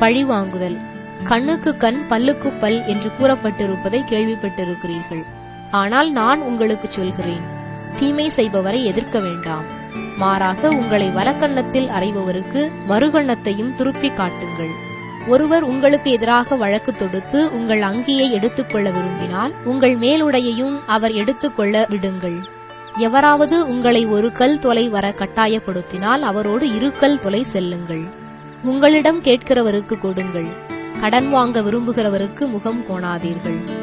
பழிவாங்குதல் கண்ணுக்கு கண் பல்லுக்கு பல் என்று கூறப்பட்டிருப்பதை கேள்விப்பட்டிருக்கிறீர்கள் ஆனால் நான் உங்களுக்கு சொல்கிறேன் தீமை செய்பவரை எதிர்க்க வேண்டாம் மாறாக உங்களை வலக்கண்ணத்தில் அறைபவருக்கு மறுகண்ணத்தையும் திருப்பி காட்டுங்கள் ஒருவர் உங்களுக்கு எதிராக வழக்கு தொடுத்து உங்கள் அங்கியை எடுத்துக்கொள்ள விரும்பினால் உங்கள் மேலுடையையும் அவர் எடுத்துக்கொள்ள விடுங்கள் எவராவது உங்களை ஒரு கல் தொலை வர கட்டாயப்படுத்தினால் அவரோடு இரு கல் தொலை செல்லுங்கள் உங்களிடம் கேட்கிறவருக்கு கொடுங்கள் கடன் வாங்க விரும்புகிறவருக்கு முகம் கோணாதீர்கள்